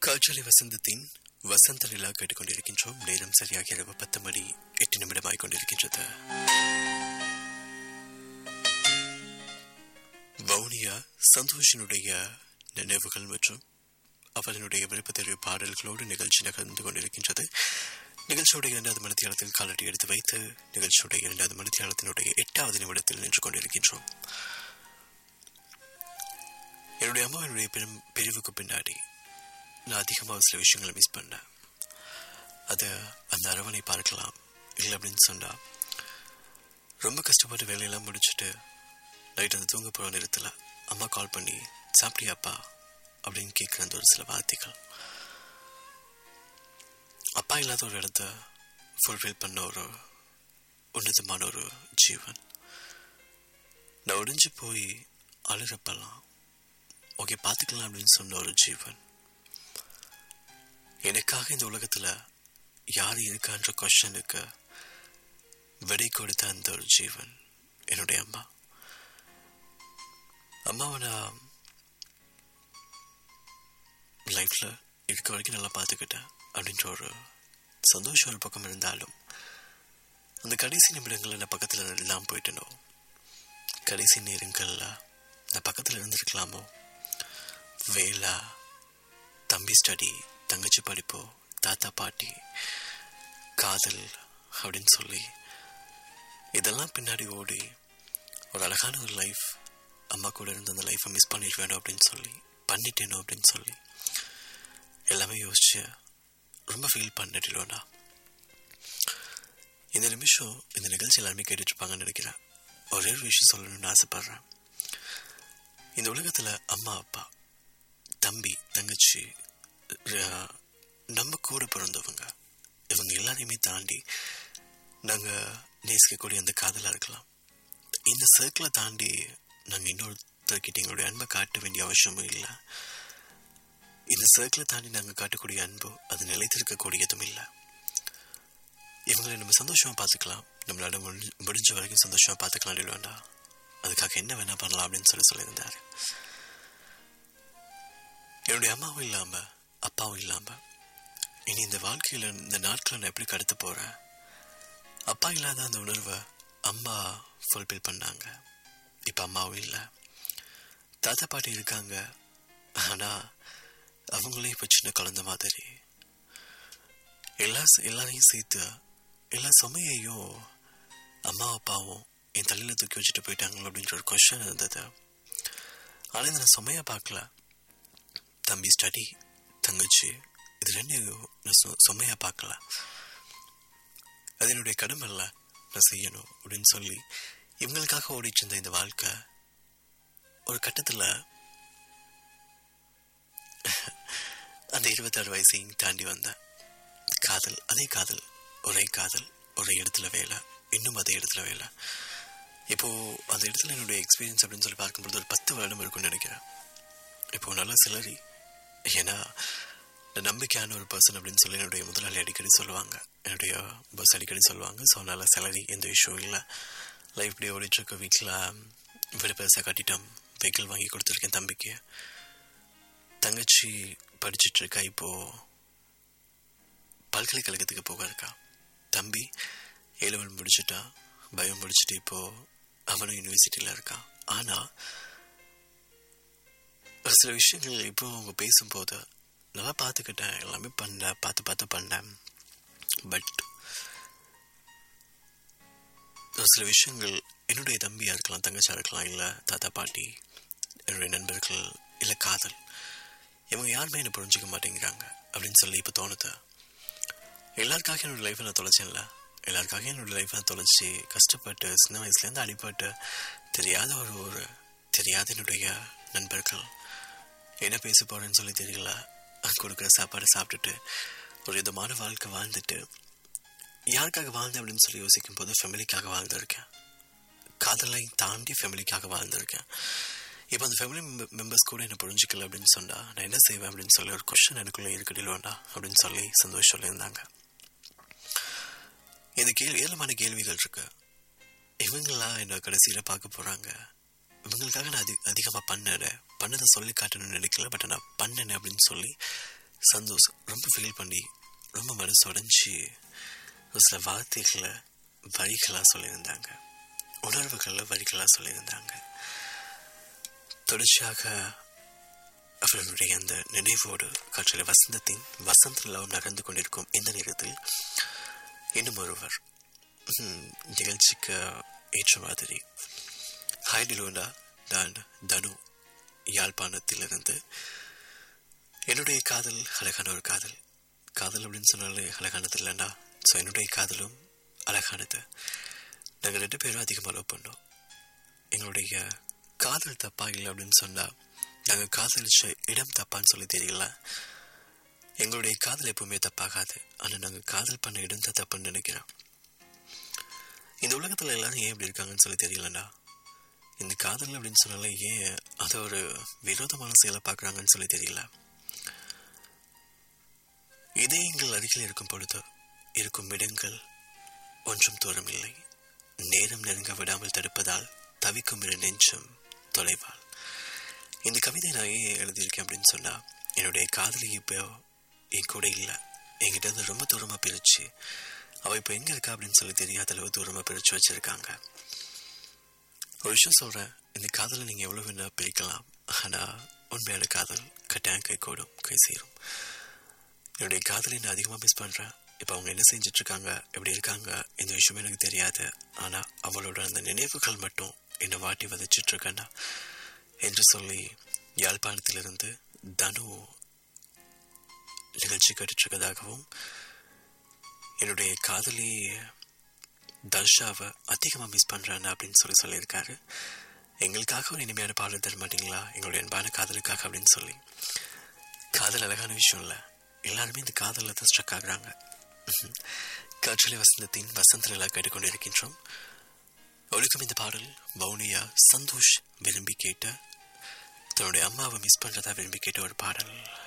காற்றலை வசந்தத்தின் வசந்த நிலா கேட்டுக்கொண்டிருக்கின்றோம் நேரம் சரியாக இரவு பத்து மணி எட்டு நிமிடமாய் கொண்டிருக்கின்றது வவுனியா சந்தோஷினுடைய நினைவுகள் மற்றும் அவனுடைய விருப்ப தெரிவு பாடல்களோடு நிகழ்ச்சி நகர்ந்து கொண்டிருக்கின்றது நிகழ்ச்சியுடைய இரண்டாவது மணித்தியாலத்தில் காலடி எடுத்து வைத்து நிகழ்ச்சியுடைய இரண்டாவது மணித்தியாலத்தினுடைய எட்டாவது நிமிடத்தில் நின்று கொண்டிருக்கின்றோம் என்னுடைய அம்மாவினுடைய பெரும் பிரிவுக்கு பின்னாடி நான் அதிகமாக சில விஷயங்களை மிஸ் பண்ணேன் அதை அந்த அரவணை பார்க்கலாம் இல்லை அப்படின்னு சொன்னா ரொம்ப கஷ்டப்பட்டு வேலையெல்லாம் முடிச்சுட்டு நைட் அந்த தூங்க போகிற நேரத்தில் அம்மா கால் பண்ணி சாப்பிட்டியாப்பா அப்படின்னு கேட்குற அந்த ஒரு சில வார்த்தைகள் அப்பா இல்லாத ஒரு இடத்த ஃபுல்ஃபில் பண்ண ஒரு உன்னதமான ஒரு ஜீவன் நான் ஒடிஞ்சு போய் அழுகிறப்பெல்லாம் ஓகே பார்த்துக்கலாம் அப்படின்னு சொன்ன ஒரு ஜீவன் எனக்காக இந்த உலகத்துல யார் இருக்கான்ற கொஸ்டனுக்கு விடை கொடுத்த அந்த ஒரு ஜீவன் என்னுடைய அம்மா அம்மாவை நான் லைஃப்ல இருக்க வரைக்கும் நல்லா பார்த்துக்கிட்டேன் அப்படின்ற ஒரு சந்தோஷம் ஒரு பக்கம் இருந்தாலும் அந்த கடைசி நிமிடங்கள்ல நான் பக்கத்துல இல்லாம போயிட்டனோ கடைசி நேரங்கள்ல நான் பக்கத்துல இருந்திருக்கலாமோ வேலா தம்பி ஸ்டடி தங்கச்சி படிப்போ தாத்தா பாட்டி காதல் அப்படின்னு சொல்லி இதெல்லாம் பின்னாடி ஓடி ஒரு அழகான ஒரு லைஃப் அம்மா கூட இருந்து அந்த லைஃப்பை மிஸ் பண்ணிட்டு வேணும் அப்படின்னு சொல்லி பண்ணிட்டேனோ அப்படின்னு சொல்லி எல்லாமே யோசிச்சு ரொம்ப ஃபீல் பண்ணிட்டுலோண்ணா இந்த நிமிஷம் இந்த நிகழ்ச்சி எல்லாருமே கேட்டுட்டு இருப்பாங்கன்னு நினைக்கிறேன் ஒரே ஒரு விஷயம் சொல்லணும்னு ஆசைப்படுறேன் இந்த உலகத்துல அம்மா அப்பா தம்பி தங்கச்சி ர- நம்ம கூட பிறந்தவங்க இவங்க எல்லாரையுமே தாண்டி நாங்க நேசிக்கக்கூடிய அந்த காதலா இருக்கலாம் இந்த சர்க்கிளை தாண்டி நாங்க இன்னொருத்தர்கிட்ட எங்களுடைய அன்பை காட்ட வேண்டிய அவசியமும் இல்லை இந்த சர்க்கிளை தாண்டி நாங்க காட்டக்கூடிய அன்பு அது நிலைத்திருக்கக்கூடியதும் இல்லை இவங்களை நம்ம சந்தோஷமா பார்த்துக்கலாம் நம்மளால முடிஞ்ச முடிஞ்ச வரைக்கும் சந்தோஷமா பார்த்துக்கலாம் இல்லையாண்டா அதுக்காக என்ன வேணா பண்ணலாம் அப்படின்னு சொல்லி சொல்லியிருந்தாரு என்னுடைய அம்மாவும் இல்லாம அப்பாவும் இல்லாம இனி இந்த வாழ்க்கையில இந்த நாட்களை நான் எப்படி கடத்த போறேன் அப்பா இல்லாத அந்த உணர்வை அம்மா ஃபுல்பில் பண்ணாங்க இப்ப அம்மாவும் இல்லை தாத்தா பாட்டி இருக்காங்க ஆனா அவங்களே இப்ப சின்ன குழந்தை மாதிரி எல்லா எல்லாரையும் சேர்த்து எல்லா சுமையையும் அம்மா அப்பாவும் என் தலையில தூக்கி வச்சுட்டு போயிட்டாங்களோ அப்படின்ற ஒரு கொஸ்டின் இருந்தது ஆனா இதை நான் சுமையா பார்க்கல தம்பி ஸ்டடி தங்கச்சி இது ரெண்டு நான் சு- சுமையா பார்க்கல அது என்னுடைய கடமை இல்ல நான் செய்யணும் அப்படின்னு சொல்லி இவங்களுக்காக ஓடிட்டு இருந்த இந்த வாழ்க்கை ஒரு கட்டத்துல அந்த இருபத்தாறு வயசையும் தாண்டி வந்தேன் காதல் அதே காதல் ஒரே காதல் ஒரே இடத்துல வேலை இன்னும் அதே இடத்துல வேலை இப்போ அந்த இடத்துல என்னுடைய எக்ஸ்பீரியன்ஸ் அப்படின்னு சொல்லி பார்க்கும்போது ஒரு பத்து வருடம் இருக்கும்னு நினைக்கிறேன் இப்போ நல்லா சிலரி ஏன்னா நான் நம்பிக்கையான ஒரு பர்சன் அப்படின்னு சொல்லி என்னுடைய முதலாளி அடிக்கடி சொல்லுவாங்க என்னுடைய பஸ் அடிக்கடி சொல்லுவாங்க ஸோ நல்ல சேலரி எந்த இஷ்யூ இல்லை லைஃப் இப்படி ஓடிட்டு இருக்க வீட்டில் வீடு பெருசாக கட்டிட்டோம் வெஹிக்கிள் வாங்கி கொடுத்துருக்கேன் தம்பிக்கு தங்கச்சி படிச்சிட்டு இருக்கா இப்போ பல்கலைக்கழகத்துக்கு போக இருக்கா தம்பி ஏழுவன் முடிச்சுட்டா பயம் முடிச்சுட்டு இப்போ அவனும் யூனிவர்சிட்டியில் இருக்கான் ஆனா ஒரு சில விஷயங்கள் இப்போ அவங்க பேசும்போது நல்லா பார்த்துக்கிட்டேன் எல்லாமே பண்ணேன் பார்த்து பார்த்து பண்ணேன் பட் ஒரு சில விஷயங்கள் என்னுடைய தம்பியா இருக்கலாம் தங்கச்சியா இருக்கலாம் இல்லை தாத்தா பாட்டி என்னுடைய நண்பர்கள் இல்லை காதல் இவங்க யாருமே என்னை புரிஞ்சுக்க மாட்டேங்கிறாங்க அப்படின்னு சொல்லி இப்போ தோணுது எல்லாருக்காக என்னோட லைஃப்பை நான் தொலைச்சேன்ல எல்லாருக்காக என்னோட லைஃப்பை நான் தொலைச்சி கஷ்டப்பட்டு சின்ன வயசுலேருந்து அடிபட்டு தெரியாத ஒரு ஒரு தெரியாத என்னுடைய நண்பர்கள் என்ன பேச போறேன்னு சொல்லி தெரியல கொடுக்குற சாப்பாடு சாப்பிட்டுட்டு ஒரு விதமான வாழ்க்கை வாழ்ந்துட்டு யாருக்காக வாழ்ந்தேன் அப்படின்னு சொல்லி யோசிக்கும் போது ஃபேமிலிக்காக வாழ்ந்திருக்கேன் காதலை தாண்டி ஃபேமிலிக்காக வாழ்ந்திருக்கேன் இப்போ அந்த ஃபேமிலி மெம்பர்ஸ் கூட என்ன புரிஞ்சுக்கல அப்படின்னு சொன்னா நான் என்ன செய்வேன் அப்படின்னு சொல்லி ஒரு கொஸ்டின் எனக்குள்ள இருக்கடில் வேண்டாம் அப்படின்னு சொல்லி சந்தோஷம் சொல்லியிருந்தாங்க இந்த கேள்வி ஏழமான கேள்விகள் இருக்கு இவங்களா என்ன கடைசியில பார்க்க போறாங்க இவங்களுக்காக நான் அதி அதிகமாக பண்ணேன் பண்ணதை சொல்லி காட்டணும்னு நினைக்கல பட் நான் பண்ணேன் அப்படின்னு சொல்லி சந்தோஷ் ரொம்ப ஃபீல் பண்ணி ரொம்ப மனசு உடைஞ்சி ஒரு சில வார்த்தைகளை வரிகளாக சொல்லியிருந்தாங்க உணர்வுகளில் வரிகளாக சொல்லியிருந்தாங்க தொடர்ச்சியாக அவர்களுடைய அந்த நினைவோடு காற்றில வசந்தத்தின் வசந்த நிலவும் நகர்ந்து கொண்டிருக்கும் இந்த நேரத்தில் இன்னும் ஒருவர் ம், நிகழ்ச்சிக்கு ஏற்ற மாதிரி ஹாய் டிலோனா நான் தனு யாழ்ப்பாணத்திலிருந்து என்னுடைய காதல் அழகான ஒரு காதல் காதல் அப்படின்னு சொன்னாலே அழகானது இல்லைன்னா ஸோ என்னுடைய காதலும் அழகானது நாங்கள் ரெண்டு பேரும் அதிகமாக லவ் பண்ணோம் எங்களுடைய காதல் தப்பா இல்லை அப்படின்னு சொன்னால் நாங்கள் காதலிச்ச இடம் தப்பான்னு சொல்லி தெரியல எங்களுடைய காதல் எப்பவுமே தப்பாகாது ஆனால் நாங்கள் காதல் பண்ண இடம் தான் தப்புன்னு நினைக்கிறோம் இந்த உலகத்தில் எல்லாரும் ஏன் இப்படி இருக்காங்கன்னு சொல்லி தெரியலண்ணா இந்த காதல் அப்படின்னு சொன்னாலே ஏன் அதை ஒரு விரோதமான செயலை பார்க்குறாங்கன்னு சொல்லி தெரியல இதயங்கள் அருகில் இருக்கும் பொழுது இருக்கும் இடங்கள் ஒன்றும் தூரம் இல்லை நேரம் நெருங்க விடாமல் தடுப்பதால் தவிக்கும் இரு நெஞ்சம் தொலைவால் இந்த கவிதை நான் ஏன் எழுதியிருக்கேன் அப்படின்னு சொன்னா என்னுடைய காதலி இப்போ என் கூட இல்லை என்கிட்ட இருந்து ரொம்ப தூரமாக பிரிச்சு அவள் இப்போ எங்கே இருக்கா அப்படின்னு சொல்லி தெரியாத அளவு தூரமாக பிரித்து வச்சிருக்காங்க ஒரு விஷயம் சொல்கிறேன் இந்த காதலை நீங்கள் எவ்வளோ வேணா பிரிக்கலாம் ஆனால் உண்மையான காதல் கட்டாயம் கை கூடும் கை சேரும் என்னுடைய காதலை நான் அதிகமாக மிஸ் பண்ணுறேன் இப்போ அவங்க என்ன செஞ்சுட்டு இருக்காங்க எப்படி இருக்காங்க இந்த விஷயம் எனக்கு தெரியாது ஆனால் அவளோட அந்த நினைவுகள் மட்டும் என்னை வாட்டி வதச்சிட்டு இருக்கேன்னா என்று சொல்லி யாழ்ப்பாணத்திலிருந்து தனு நிகழ்ச்சி கேட்டுட்டு இருக்கதாகவும் என்னுடைய காதலி தர்ஷாவை அதிகமாக மிஸ் பண்ணுறேன் அப்படின்னு சொல்லி சொல்லியிருக்காரு எங்களுக்காக ஒரு இனிமையான பாடல் தர மாட்டீங்களா எங்களுடைய அன்பான காதலுக்காக அப்படின்னு சொல்லி காதல் அழகான விஷயம் இல்லை எல்லாருமே இந்த காதலில் தான் ஸ்ட்ரக் ஆகுறாங்க காற்றலை வசந்தத்தின் வசந்த நிலா கேட்டுக்கொண்டிருக்கின்றோம் ஒழுக்கம் இந்த பாடல் மௌனியா சந்தோஷ் விரும்பி கேட்ட தன்னுடைய அம்மாவை மிஸ் பண்ணுறதா விரும்பி கேட்ட ஒரு பாடல்